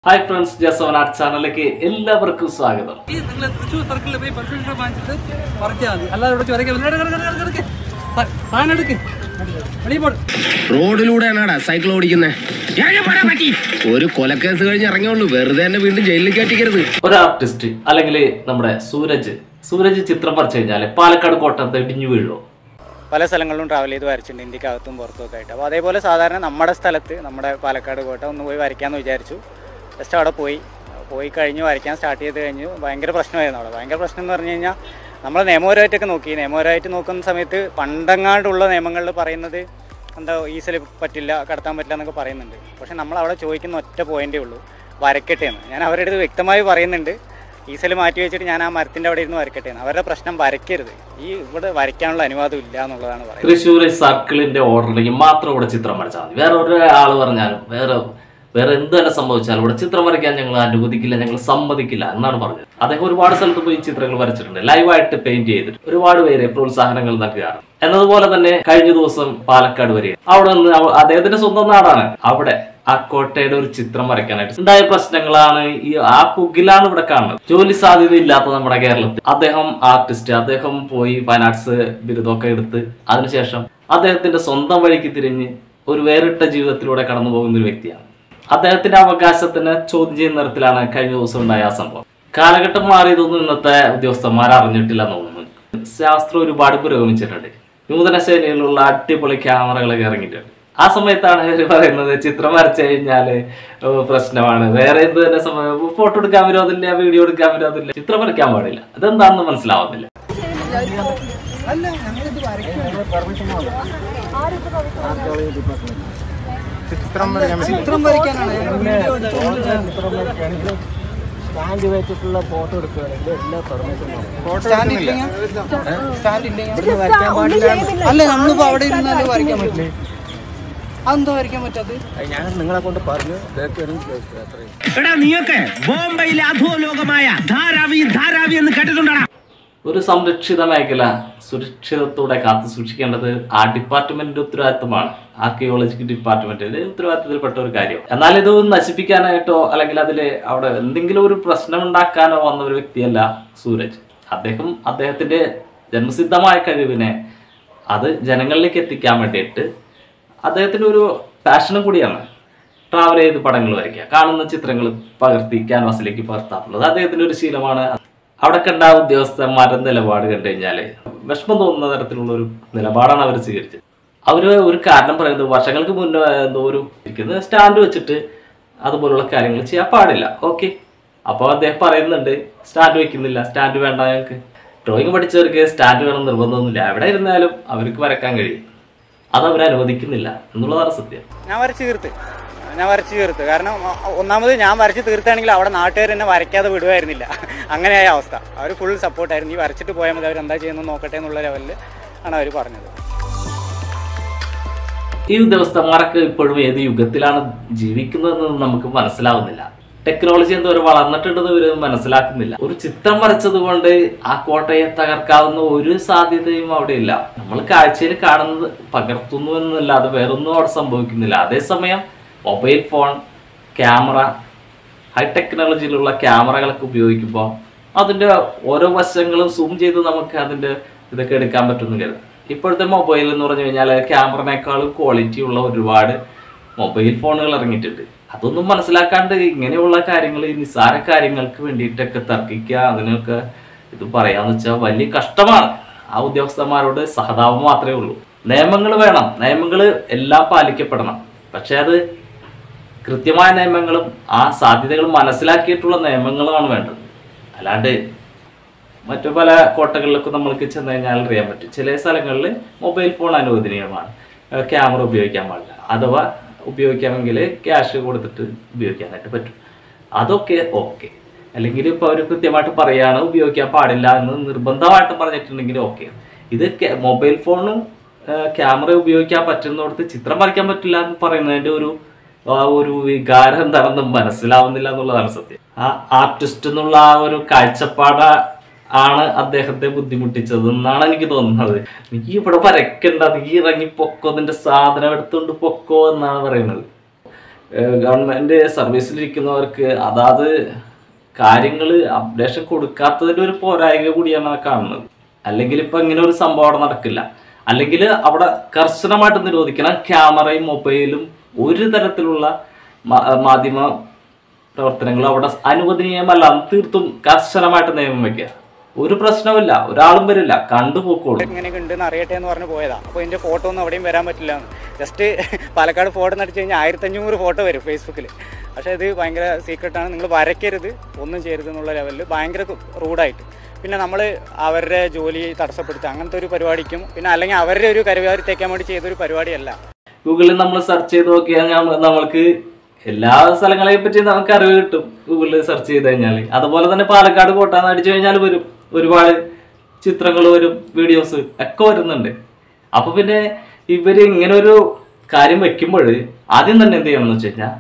hi friends ജസവൻ art ചാനലിലേക്ക് എല്ലാവർക്കും സ്വാഗതം ഈ നിങ്ങൾ തൃശ്ശൂർ സർക്കിളിൽ പോയി പെർഫെക്ഷൻ വാങ്ങിച്ചിട്ട് പറിച്ചാൽ മതി അല്ലാതെ ഇവിടെ വരയ്ക്കാൻ സാധനം എടുക്ക് വെളിയിൽ പോട് റോഡിലൂടെയാണാടാ സൈക്കിൾ ഓടിക്കുന്നേ ഒരു കൊലക്കേസ് കഴിഞ്ഞ് ഇറങ്ങിയുള്ളൂ വെറുതെ എന്നെ വീണ്ടും ജയിലിൽ കയറ്റിക്കരുത് ഒരു ആർട്ടിസ്റ്റ് അല്ലെങ്കിൽ നമ്മുടെ സൂരജ് സൂരജ് ചിത്രം വരച്ചു കഴിഞ്ഞാൽ പാലക്കാട് കോട്ടയത്ത് ഇടിഞ്ഞു വീഴുമോ പല സ്ഥലങ്ങളിലും ട്രാവൽ ചെയ്ത് വരച്ചിട്ടുണ്ട് ഇന്ത്യക്കകത്തും പുറത്തും ഒക്കെ ആയിട്ട് അപ്പോൾ അതേപോലെ സാധാരണ നമ്മുടെ സ്ഥലത്ത് നമ്മുടെ പാലക്കാട് കോട്ട ഒന്ന് പോയി വരയ്ക്കാമെന്ന് വിചാരിച്ചു ജസ്റ്റ് അവിടെ പോയി പോയി കഴിഞ്ഞ് വരയ്ക്കാൻ സ്റ്റാർട്ട് ചെയ്ത് കഴിഞ്ഞു ഭയങ്കര പ്രശ്നമായിരുന്നു അവിടെ ഭയങ്കര പ്രശ്നം എന്ന് പറഞ്ഞു കഴിഞ്ഞാൽ നമ്മൾ നിയമപരമായിട്ടൊക്കെ നോക്കി നിയമപരമായിട്ട് നോക്കുന്ന സമയത്ത് പണ്ടങ്ങാണ്ടുള്ള നിയമങ്ങളിൽ പറയുന്നത് എന്താ ഈസിൽ പറ്റില്ല കടത്താൻ പറ്റില്ല എന്നൊക്കെ പറയുന്നുണ്ട് പക്ഷേ നമ്മൾ അവിടെ ചോദിക്കുന്ന ഒറ്റ പോയിന്റേ ഉള്ളൂ വരക്കട്ടെ എന്ന് ഞാൻ അവരുടെ അടുത്ത് വ്യക്തമായി പറയുന്നുണ്ട് ഈസൽ മാറ്റി വെച്ചിട്ട് ഞാൻ ആ മരത്തിൻ്റെ അവിടെ ഇരുന്ന് വരക്കട്ടെ എന്ന് അവരുടെ പ്രശ്നം വരയ്ക്കരുത് ഈ ഇവിടെ വരയ്ക്കാനുള്ള അനുവാദം ഇല്ല എന്നുള്ളതാണ് പറയുന്നത് തൃശ്ശൂർ സർക്കിളിന്റെ ഓർഡറിലേക്ക് മാത്രം ഇവിടെ ചിത്രം വരച്ചാൽ മതി വേറെ ഒരാൾ പറഞ്ഞാലും വേറെ വേറെ എന്ത് തന്നെ സംഭവിച്ചാലും ഇവിടെ ചിത്രം വരയ്ക്കാൻ ഞങ്ങൾ അനുവദിക്കില്ല ഞങ്ങൾ സമ്മതിക്കില്ല എന്നാണ് പറഞ്ഞത് അദ്ദേഹം ഒരുപാട് സ്ഥലത്ത് പോയി ചിത്രങ്ങൾ വരച്ചിട്ടുണ്ട് ലൈവായിട്ട് പെയിന്റ് ചെയ്തിട്ട് ഒരുപാട് പേരെ പ്രോത്സാഹനങ്ങൾ നൽകുകയാണ് എന്നതുപോലെ തന്നെ കഴിഞ്ഞ ദിവസം പാലക്കാട് വരെ അവിടെ നിന്ന് അവ- അദ്ദേഹത്തിന്റെ സ്വന്തം നാടാണ് അവിടെ ആ കോട്ടയുടെ ഒരു ചിത്രം വരയ്ക്കാനായിട്ട് ഉണ്ടായ പ്രശ്നങ്ങളാണ് ഈ ആ പുകിലാണ് ഇവിടെ കാണുന്നത് ജോലി സാധ്യത ഇല്ലാത്ത നമ്മുടെ കേരളത്തിൽ അദ്ദേഹം ആർട്ടിസ്റ്റ് അദ്ദേഹം പോയി ഫൈൻ ആർട്സ് ബിരുദമൊക്കെ എടുത്ത് അതിനുശേഷം അദ്ദേഹത്തിന്റെ സ്വന്തം വഴിക്ക് തിരിഞ്ഞ് ഒരു വേറിട്ട ജീവിതത്തിലൂടെ കടന്നു പോകുന്ന ഒരു വ്യക്തിയാണ് അദ്ദേഹത്തിന്റെ അവകാശത്തിന് ചോദ്യം ചെയ്യുന്ന തരത്തിലാണ് കഴിഞ്ഞ ദിവസം ഉണ്ടായ ആ സംഭവം കാലഘട്ടം മാറിയതൊന്നും ഇന്നത്തെ ഉദ്യോഗസ്ഥന്മാർ അറിഞ്ഞിട്ടില്ല എന്ന് തോന്നുന്നു ശാസ്ത്രം ഒരുപാട് പുരോഗമിച്ചിട്ടുണ്ട് നൂതന ശൈലിയിലുള്ള അടിപൊളി ക്യാമറകളൊക്കെ ഇറങ്ങിയിട്ടുണ്ട് ആ സമയത്താണ് ഇവര് പറയുന്നത് ചിത്രം വരച്ചു കഴിഞ്ഞാല് ഓ, പ്രശ്നമാണ് വേറെ എന്ത് തന്നെ സംഭവം ഫോട്ടോ എടുക്കാൻ വിരോധമില്ല വീഡിയോ എടുക്കാൻ വിരോധമില്ല ചിത്രം വരയ്ക്കാൻ പാടില്ല അതെന്താണെന്ന് മനസ്സിലാവുന്നില്ല ചിത്രം വരയ്ക്കാനാണ് സ്റ്റാൻഡ് വെച്ചിട്ടുള്ള ഫോട്ടോ എടുക്കുകയാണെങ്കിൽ എല്ലാ പെർമിഷനും സ്റ്റാൻഡ് ഇല്ലെങ്കിൽ സ്റ്റാൻഡ് ഇല്ലെങ്കിൽ അല്ല നമ്മളിപ്പോ അവിടെ ഇരുന്നാലും വരയ്ക്കാൻ പറ്റില്ലേ അതെന്താ വരയ്ക്കാൻ പറ്റാത്തത് ഞാൻ നിങ്ങളെ കൊണ്ട് പറഞ്ഞു കേൾക്കുകയാണെങ്കിൽ അത്രയും എടാ നീയൊക്കെ ബോംബെയിലെ അധോലോകമായ ധാരാവി ധാരാവി എന്ന് കേട്ടിട്ടുണ്ടാ ഒരു സംരക്ഷിത മേഖല സുരക്ഷിതത്തോടെ കാത്തു സൂക്ഷിക്കേണ്ടത് ആ ഡിപ്പാർട്ട്മെന്റിന്റെ ഉത്തരവാദിത്തമാണ് ആർക്കിയോളജിക്കൽ ഡിപ്പാർട്ട്മെന്റിന്റെ ഉത്തരവാദിത്തത്തിൽപ്പെട്ട ഒരു കാര്യം എന്നാൽ ഇത് നശിപ്പിക്കാനായിട്ടോ അല്ലെങ്കിൽ അതിൽ അവിടെ എന്തെങ്കിലും ഒരു പ്രശ്നം ഉണ്ടാക്കാനോ വന്ന ഒരു വ്യക്തിയല്ല സൂരജ് അദ്ദേഹം അദ്ദേഹത്തിന്റെ ജന്മസിദ്ധമായ കഴിവിനെ അത് ജനങ്ങളിലേക്ക് എത്തിക്കാൻ വേണ്ടിയിട്ട് അദ്ദേഹത്തിന് ഒരു പാഷനും കൂടിയാണ് ട്രാവൽ ചെയ്ത് പടങ്ങൾ വരയ്ക്കുക കാണുന്ന ചിത്രങ്ങൾ പകർത്തി ക്യാൻവാസിലേക്ക് പകർത്താറുള്ളത് അദ്ദേഹത്തിന്റെ ഒരു ശീലമാണ് അവിടെ കണ്ട ആ ഉദ്യോഗസ്ഥന്മാരുടെ നിലപാട് കണ്ടു കഴിഞ്ഞാല് വിഷമം തോന്നുന്ന തരത്തിലുള്ള ഒരു നിലപാടാണ് അവർ സ്വീകരിച്ചത് അവര് ഒരു കാരണം പറയുന്നത് വർഷങ്ങൾക്ക് മുന്നേ എന്തോ ഒരു ഇരിക്കുന്നത് സ്റ്റാൻഡ് വെച്ചിട്ട് അതുപോലുള്ള കാര്യങ്ങൾ ചെയ്യാൻ പാടില്ല ഓക്കെ അപ്പോൾ അദ്ദേഹം പറയുന്നുണ്ട് സ്റ്റാൻഡ് വെക്കുന്നില്ല സ്റ്റാൻഡ് വേണ്ട ഞങ്ങൾക്ക് ഡ്രോയിങ് പഠിച്ചവർക്ക് സ്റ്റാൻഡ് വേണം നിർബന്ധമൊന്നുമില്ല എവിടെ ഇരുന്നാലും അവർക്ക് വരക്കാൻ കഴിയും അത് അവർ അനുവദിക്കുന്നില്ല എന്നുള്ളതാണ് സത്യം ഞാൻ വരച്ച് തീർത്ത് ഞാൻ വരച്ച് തീർത്ത് കാരണം ഒ- ഒന്നാമത് ഞാൻ വരച്ച് തീർത്താണെങ്കിൽ അവിടെ നാട്ടുകാർ എന്നെ വരയ്ക്കാതെ വിടുമായിരുന്നില്ല അങ്ങനെയായ അവസ്ഥ അവർ ഫുൾ സപ്പോർട്ടായിരുന്നു ഈ വരച്ചിട്ട് പോയാൽ മതി അവർ എന്താ ചെയ്യുന്നത് നോക്കട്ടെ എന്നുള്ള ലെവലിൽ ആണ് അവർ പറഞ്ഞത് ഈ ഉദ്യോഗസ്ഥന്മാരൊക്കെ ഇപ്പോഴും ഏത് യുഗത്തിലാണ് ജീവിക്കുന്നതെന്ന് നമുക്ക് മനസ്സിലാവുന്നില്ല ടെക്നോളജി എന്തോരം വളർന്നിട്ടുണ്ടെന്ന് ഇവര് മനസ്സിലാക്കുന്നില്ല ഒരു ചിത്രം വരച്ചത് കൊണ്ട് ആ കോട്ടയെ തകർക്കാവുന്ന ഒരു സാധ്യതയും അവിടെ ഇല്ല നമ്മൾ കാഴ്ചയിൽ കാണുന്നത് പകർത്തുന്നു എന്നല്ലാതെ വേറൊന്നും അവിടെ സംഭവിക്കുന്നില്ല അതേസമയം മൊബൈൽ ഫോൺ ക്യാമറ ഹൈ ടെക്നോളജിയിലുള്ള ക്യാമറകളൊക്കെ ഉപയോഗിക്കുമ്പോൾ അതിൻ്റെ ഓരോ വശങ്ങളും സൂം ചെയ്ത് നമുക്ക് അതിൻ്റെ ഇതൊക്കെ എടുക്കാൻ പറ്റുന്നു കരുതാം ഇപ്പോഴത്തെ മൊബൈൽ എന്ന് പറഞ്ഞു കഴിഞ്ഞാൽ ക്യാമറനേക്കാളും ക്വാളിറ്റി ഉള്ള ഒരുപാട് മൊബൈൽ ഫോണുകൾ ഇറങ്ങിയിട്ടുണ്ട് അതൊന്നും മനസ്സിലാക്കാണ്ട് ഇങ്ങനെയുള്ള കാര്യങ്ങൾ ഈ നിസ്സാര കാര്യങ്ങൾക്ക് വേണ്ടിയിട്ടൊക്കെ തർക്കിക്കുക അതിനൊക്കെ ഇത് പറയാന്ന് വെച്ചാൽ വലിയ കഷ്ടമാണ് ആ ഉദ്യോഗസ്ഥന്മാരോട് സഹതാപം മാത്രമേ ഉള്ളൂ നിയമങ്ങൾ വേണം നിയമങ്ങൾ എല്ലാം പാലിക്കപ്പെടണം പക്ഷെ അത് കൃത്യമായ നിയമങ്ങളും ആ സാധ്യതകൾ മനസ്സിലാക്കിയിട്ടുള്ള നിയമങ്ങളുമാണ് വേണ്ടത് അല്ലാണ്ട് മറ്റു പല കോട്ടകളിലൊക്കെ നമ്മൾക്ക് ചെന്ന് കഴിഞ്ഞാൽ അറിയാൻ പറ്റും ചില സ്ഥലങ്ങളിൽ മൊബൈൽ ഫോൺ അനുവദനീയമാണ് ഏഹ് ക്യാമറ ഉപയോഗിക്കാൻ പാടില്ല അഥവാ ഉപയോഗിക്കാമെങ്കിൽ ക്യാഷ് കൊടുത്തിട്ട് ഉപയോഗിക്കാനായിട്ട് പറ്റും അതൊക്കെ ഓക്കെ അല്ലെങ്കിൽ ഇപ്പോൾ അവർ കൃത്യമായിട്ട് പറയുകയാണ് ഉപയോഗിക്കാൻ പാടില്ല എന്ന് നിർബന്ധമായിട്ട് പറഞ്ഞിട്ടുണ്ടെങ്കിൽ ഓക്കെ ഇത് കെ- മൊബൈൽ ഫോണും ഏഹ് ക്യാമറ ഉപയോഗിക്കാൻ പറ്റുന്നിടത്ത് ചിത്രം വരയ്ക്കാൻ പറ്റില്ല എന്ന് പറയുന്നതിൻ്റെ ഒരു ആ ഒരു വികാരം എന്താണെന്ന് മനസ്സിലാവുന്നില്ല എന്നുള്ളതാണ് സത്യം ആ ആർട്ടിസ്റ്റ് എന്നുള്ള ആ ഒരു കാഴ്ചപ്പാട് ആണ് അദ്ദേഹത്തെ ബുദ്ധിമുട്ടിച്ചത് എന്നാണ് എനിക്ക് തോന്നുന്നത് നീ ഇവിടെ വരയ്ക്കണ്ട നീ ഇറങ്ങി പൊക്കോ നിന്റെ സാധനം എടുത്തോണ്ട് പൊക്കോ എന്നാണ് പറയുന്നത് ഗവൺമെന്റ് സർവീസിലിരിക്കുന്നവർക്ക് അതാത് കാര്യങ്ങൾ അപ്ഡേഷൻ കൊടുക്കാത്തതിന്റെ ഒരു പോരായ്മ കൂടിയാണ് ആ കാണുന്നത് അല്ലെങ്കിൽ ഇപ്പൊ ഇങ്ങനെ ഒരു സംഭവം അവിടെ നടക്കില്ല അല്ലെങ്കിൽ അവിടെ കർശനമായിട്ട് നിരോധിക്കണം ക്യാമറയും മൊബൈലും ഒരു തരത്തിലുള്ള മാ- മാധ്യമ പ്രവർത്തനങ്ങൾ അവിടെ അനുവദനീയമല്ല എന്ന് തീർത്തും കർശനമായിട്ട് നിയമം വെക്കുക ഒരു പ്രശ്നവുമില്ല ഒരാളും വരില്ല കണ്ടുപോക്കോളൂ ഇങ്ങനെയൊക്കെ ഉണ്ടെന്ന് അറിയട്ടെ എന്ന് പറഞ്ഞ് പോയതാ അപ്പോൾ ഇതിൻ്റെ ഫോട്ടോ ഒന്നും എവിടെയും വരാൻ പറ്റില്ല ജസ്റ്റ് പാലക്കാട് ഫോട്ടോ നടിച്ചു കഴിഞ്ഞാൽ ആയിരത്തഞ്ഞൂറ് ഫോട്ടോ വരും ഫേസ്ബുക്കിൽ പക്ഷേ ഇത് ഭയങ്കര സീക്രട്ടാണ് നിങ്ങൾ വരയ്ക്കരുത് ഒന്നും ചെയ്യരുത് എന്നുള്ള ലെവലിൽ ഭയങ്കര റൂഡായിട്ട് പിന്നെ നമ്മൾ അവരുടെ ജോലി തടസ്സപ്പെടുത്തുക അങ്ങനത്തെ ഒരു പരിപാടിക്കും പിന്നെ അല്ലെങ്കിൽ അവരുടെ ഒരു കരുവാരി തേക്കാൻ വേണ്ടി ചെയ്തൊരു പരിപാടിയല്ല ഗൂഗിളിൽ നമ്മൾ സെർച്ച് ചെയ്ത് നോക്കിയാൽ ഞമ്മ- നമ്മൾക്ക് എല്ലാ സ്ഥലങ്ങളെ പറ്റി നമുക്ക് അറിവ് കിട്ടും ഗൂഗിളിൽ സെർച്ച് ചെയ്ത് കഴിഞ്ഞാൽ അതുപോലെ തന്നെ പാലക്കാട് കോട്ട എന്ന് അടിച്ചു കഴിഞ്ഞാൽ വരും ഒരുപാട് ചിത്രങ്ങൾ വരും വീഡിയോസ് ഒക്കെ വരുന്നുണ്ട് അപ്പൊ പിന്നെ ഇവര് ഇങ്ങനെ ഒരു കാര്യം വെക്കുമ്പോൾ ആദ്യം തന്നെ എന്ത് ചെയ്യണം എന്ന് വെച്ച് കഴിഞ്ഞാൽ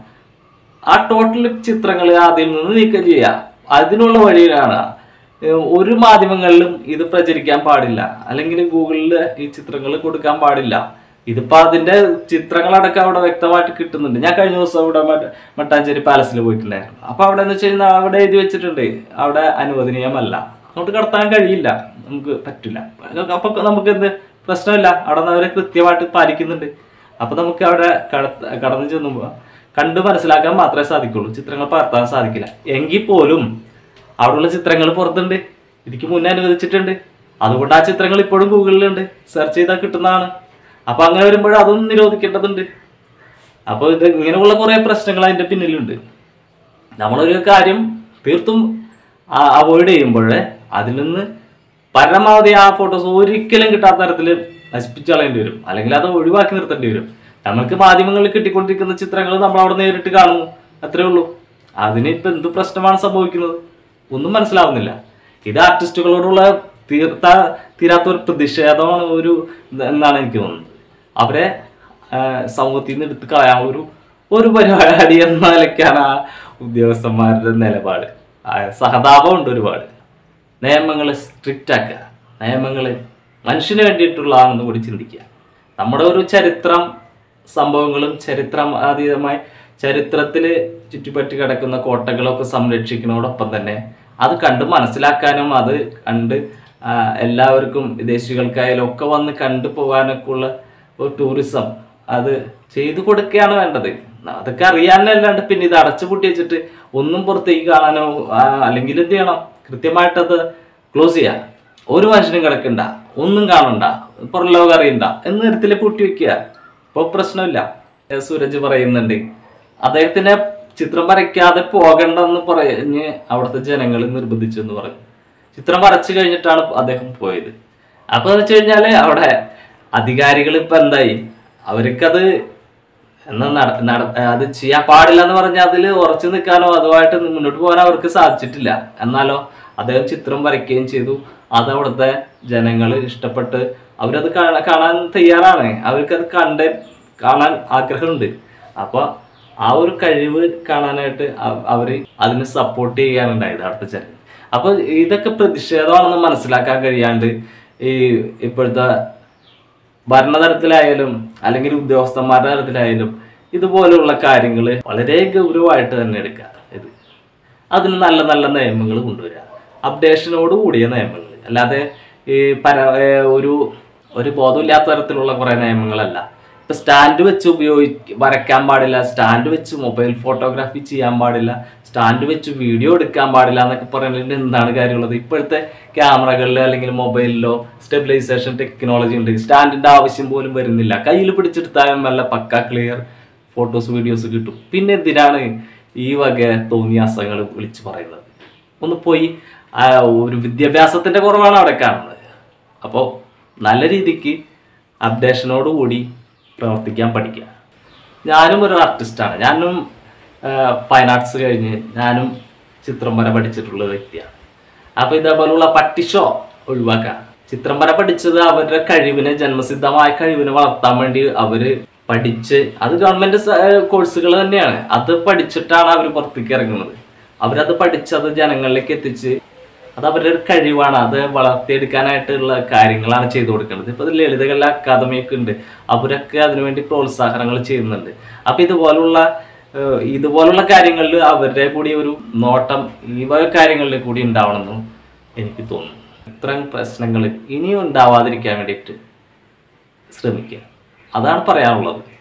ആ ടോട്ടൽ ചിത്രങ്ങൾ അതിൽ നിന്ന് നീക്കം ചെയ്യുക അതിനുള്ള വഴിയിലാണ് ഏഹ് ഒരു മാധ്യമങ്ങളിലും ഇത് പ്രചരിക്കാൻ പാടില്ല അല്ലെങ്കിൽ ഗൂഗിളിൽ ഈ ചിത്രങ്ങൾ കൊടുക്കാൻ പാടില്ല ഇതിപ്പോ അതിന്റെ ചിത്രങ്ങളടക്കം അവിടെ വ്യക്തമായിട്ട് കിട്ടുന്നുണ്ട് ഞാൻ കഴിഞ്ഞ ദിവസം അവിടെ മറ്റ- മട്ടാഞ്ചേരി പാലസിൽ പോയിട്ടുണ്ടായിരുന്നു അപ്പൊ അവിടെ എന്ന് വെച്ച് കഴിഞ്ഞാൽ അവിടെ എഴുതി വെച്ചിട്ടുണ്ട് അവിടെ അനുവദനീയമല്ല അങ്ങോട്ട് കടത്താൻ കഴിയില്ല നമുക്ക് പറ്റില്ല അപ്പൊ നമുക്ക് എന്ത് പ്രശ്നമില്ല അവിടെ നിന്ന് അവരെ കൃത്യമായിട്ട് പാലിക്കുന്നുണ്ട് അപ്പൊ നമുക്ക് അവിടെ കട- കടന്നു ചെന്നുമ്പോ കണ്ടു മനസ്സിലാക്കാൻ മാത്രമേ സാധിക്കുള്ളൂ ചിത്രങ്ങൾ പകർത്താൻ സാധിക്കില്ല എങ്കിൽ പോലും അവിടെയുള്ള ചിത്രങ്ങൾ പുറത്തുണ്ട് എനിക്ക് മുന്നേ അനുവദിച്ചിട്ടുണ്ട് അതുകൊണ്ട് ആ ചിത്രങ്ങൾ ഇപ്പോഴും ഗൂഗിളിലുണ്ട് സെർച്ച് ചെയ്താൽ കിട്ടുന്നതാണ് അപ്പൊ അങ്ങനെ വരുമ്പോൾ അതും നിരോധിക്കേണ്ടതുണ്ട് അപ്പോൾ ഇത് ഇങ്ങനെയുള്ള കുറെ പ്രശ്നങ്ങൾ അതിന്റെ പിന്നിലുണ്ട് നമ്മളൊരു കാര്യം തീർത്തും അവോയ്ഡ് ചെയ്യുമ്പോൾ അതിൽ നിന്ന് പരമാവധി ആ ഫോട്ടോസ് ഒരിക്കലും കിട്ടാത്ത തരത്തിൽ നശിപ്പിച്ച് കളയേണ്ടി വരും അല്ലെങ്കിൽ അത് ഒഴിവാക്കി നിർത്തേണ്ടി വരും നമ്മൾക്ക് മാധ്യമങ്ങളിൽ കിട്ടിക്കൊണ്ടിരിക്കുന്ന ചിത്രങ്ങൾ നമ്മൾ അവിടെ നേരിട്ട് കാണുന്നു അത്രേ ഉള്ളൂ അതിന് ഇപ്പൊ എന്ത് പ്രശ്നമാണ് സംഭവിക്കുന്നത് ഒന്നും മനസ്സിലാവുന്നില്ല ഇത് ആർട്ടിസ്റ്റുകളോടുള്ള തീർത്ത തീരാത്ത ഒരു പ്രതിഷേധമാണ് ഒരു ഇത് എന്നാണ് എനിക്ക് തോന്നുന്നത് അവരെ ആ, സമൂഹത്തിൽ നിന്ന് എടുത്ത് കളയാനുള്ള ഒരു ഒരു പരിപാടി എന്ന നിലയ്ക്കാണ് ആ ഉദ്യോഗസ്ഥന്മാരുടെ നിലപാട് ആ, സഹതാപമുണ്ട് ഒരുപാട് നിയമങ്ങൾ സ്ട്രിക്റ്റ് ആക്കുക നിയമങ്ങൾ മനുഷ്യന് വേണ്ടിയിട്ടുള്ളതാണെന്ന് കൂടി ചിന്തിക്കുക നമ്മുടെ ഒരു ചരിത്രം സംഭവങ്ങളും ചരിത്രം അതീതമായി ചരിത്രത്തിൽ ചുറ്റിപ്പറ്റി കിടക്കുന്ന കോട്ടകളൊക്കെ സംരക്ഷിക്കുന്നതോടൊപ്പം തന്നെ അത് കണ്ട് മനസ്സിലാക്കാനും അത് കണ്ട് ആ, എല്ലാവർക്കും വിദേശികൾക്കായാലും ഒക്കെ വന്ന് കണ്ടു പോകാനൊക്കെ ഉള്ള ഒരു ടൂറിസം അത് ചെയ്തു കൊടുക്കുകയാണ് വേണ്ടത് അതൊക്കെ അറിയാനല്ലാണ്ട് പിന്നെ ഇത് അടച്ചു പൂട്ടി വെച്ചിട്ട് ഒന്നും പുറത്തേക്ക് കാണാനോ ആ, അല്ലെങ്കിൽ എന്ത് ചെയ്യണം കൃത്യമായിട്ടത് ക്ലോസ് ചെയ്യാം ഒരു മനുഷ്യനും കിടക്കണ്ട ഒന്നും കാണണ്ട പുറം ലോകം അറിയണ്ട എന്ന തരത്തിൽ പൂട്ടി വെക്കുക ഇപ്പോൾ പ്രശ്നമില്ല ഏ, സൂരജ് പറയുന്നുണ്ട് അദ്ദേഹത്തിനെ ചിത്രം വരയ്ക്കാതെ പോകണ്ടെന്ന് പറഞ്ഞ് അവിടുത്തെ ജനങ്ങൾ നിർബന്ധിച്ചു എന്ന് പറഞ്ഞു ചിത്രം വരച്ചു കഴിഞ്ഞിട്ടാണ് അദ്ദേഹം പോയത് അപ്പൊ എന്ന് വെച്ച് കഴിഞ്ഞാല് അവിടെ അധികാരികൾ ഇപ്പൊ എന്തായി അവർക്കത് എന്നാ നട- നട- അത് ചെയ്യാൻ പാടില്ല എന്ന് പറഞ്ഞാൽ അതിൽ ഉറച്ചു നിൽക്കാനോ അതുമായിട്ട് മുന്നോട്ട് പോകാനോ അവർക്ക് സാധിച്ചിട്ടില്ല എന്നാലോ അദ്ദേഹം ചിത്രം വരയ്ക്കുകയും ചെയ്തു അത് അവിടുത്തെ ജനങ്ങൾ ഇഷ്ടപ്പെട്ട് അവരത് കാണാ- കാണാൻ തയ്യാറാണ് അവർക്കത് കണ്ട് കാണാൻ ആഗ്രഹമുണ്ട് അപ്പൊ ആ ഒരു കഴിവ് കാണാനായിട്ട് അവ- അവര് അതിന് സപ്പോർട്ട് ചെയ്യാനുണ്ടായത് ഉണ്ടായത് അവിടുത്തെ ജനങ്ങൾ അപ്പൊ ഇതൊക്കെ പ്രതിഷേധമാണെന്ന് മനസ്സിലാക്കാൻ കഴിയാണ്ട് ഈ ഇപ്പോഴത്തെ ഭരണതലത്തിലായാലും അല്ലെങ്കിൽ ഉദ്യോഗസ്ഥന്മാരുടെ തലത്തിലായാലും ഇതുപോലെയുള്ള കാര്യങ്ങൾ വളരെ ഗൗരവമായിട്ട് തന്നെ എടുക്കുക ഇത് അതിന് നല്ല നല്ല നിയമങ്ങൾ കൊണ്ടുവരിക അപ്ഡേഷനോട് കൂടിയ നിയമങ്ങൾ അല്ലാതെ ഈ പര ഏ, ഒരു ഒരു ബോധമില്ലാത്ത തരത്തിലുള്ള കുറേ നിയമങ്ങളല്ല ഇപ്പൊ സ്റ്റാൻഡ് വെച്ച് ഉപയോഗിക്ക വരയ്ക്കാൻ പാടില്ല സ്റ്റാൻഡ് വെച്ച് മൊബൈൽ ഫോട്ടോഗ്രാഫി ചെയ്യാൻ പാടില്ല സ്റ്റാൻഡ് വെച്ച് വീഡിയോ എടുക്കാൻ പാടില്ല എന്നൊക്കെ പറയുന്നതിൽ എന്താണ് കാര്യമുള്ളത് ഇപ്പോഴത്തെ ക്യാമറകളിൽ അല്ലെങ്കിൽ മൊബൈലിലോ സ്റ്റെബിലൈസേഷൻ ടെക്നോളജി ഉണ്ട് സ്റ്റാൻഡിന്റെ ആവശ്യം പോലും വരുന്നില്ല കയ്യിൽ പിടിച്ചെടുത്താലും നല്ല പക്ക ക്ലിയർ ഫോട്ടോസ് വീഡിയോസ് കിട്ടും പിന്നെ എന്തിനാണ് ഈ വക തോന്നിയാസങ്ങൾ വിളിച്ചു പറയുന്നത് ഒന്ന് പോയി ആ ഒരു വിദ്യാഭ്യാസത്തിന്റെ കുറവാണ് അവിടെ കാണുന്നത് അപ്പോൾ നല്ല രീതിക്ക് അപ്ഡേഷനോട് കൂടി പ്രവർത്തിക്കാൻ പഠിക്കുക ഞാനും ഒരു ആർട്ടിസ്റ്റാണ് ഞാനും ഫൈൻ ആർട്സ് കഴിഞ്ഞ് ഞാനും ചിത്രം വര പഠിച്ചിട്ടുള്ള വ്യക്തിയാണ് അപ്പോൾ ഇതേപോലുള്ള പട്ടിഷോ ഒഴിവാക്കുക ചിത്രം വര പഠിച്ചത് അവരുടെ കഴിവിനെ ജന്മസിദ്ധമായ കഴിവിനെ വളർത്താൻ വേണ്ടി അവര് പഠിച്ച് അത് ഗവൺമെന്റ് കോഴ്സുകൾ തന്നെയാണ് അത് പഠിച്ചിട്ടാണ് അവർ പുറത്തേക്ക് ഇറങ്ങുന്നത് അവരത് പഠിച്ച് അത് ജനങ്ങളിലേക്ക് എത്തിച്ച് അത് അവരുടെ ഒരു കഴിവാണ് അത് വളർത്തിയെടുക്കാനായിട്ടുള്ള കാര്യങ്ങളാണ് ചെയ്തു കൊടുക്കേണ്ടത് ഇപ്പൊ ഇത് ലളിതകല അക്കാദമി ഒക്കെ ഉണ്ട് അവരൊക്കെ അതിനുവേണ്ടി പ്രോത്സാഹനങ്ങൾ ചെയ്യുന്നുണ്ട് അപ്പൊ ഇതുപോലുള്ള ഏഹ് ഇതുപോലുള്ള കാര്യങ്ങളിൽ അവരുടെ കൂടി ഒരു നോട്ടം ഈ വക കാര്യങ്ങളിൽ കൂടി ഉണ്ടാവണമെന്നും എനിക്ക് തോന്നുന്നു ഇത്തരം പ്രശ്നങ്ങൾ ഇനിയും ഉണ്ടാവാതിരിക്കാൻ വേണ്ടിയിട്ട് ശ്രമിക്കുക അതാണ് പറയാനുള്ളത്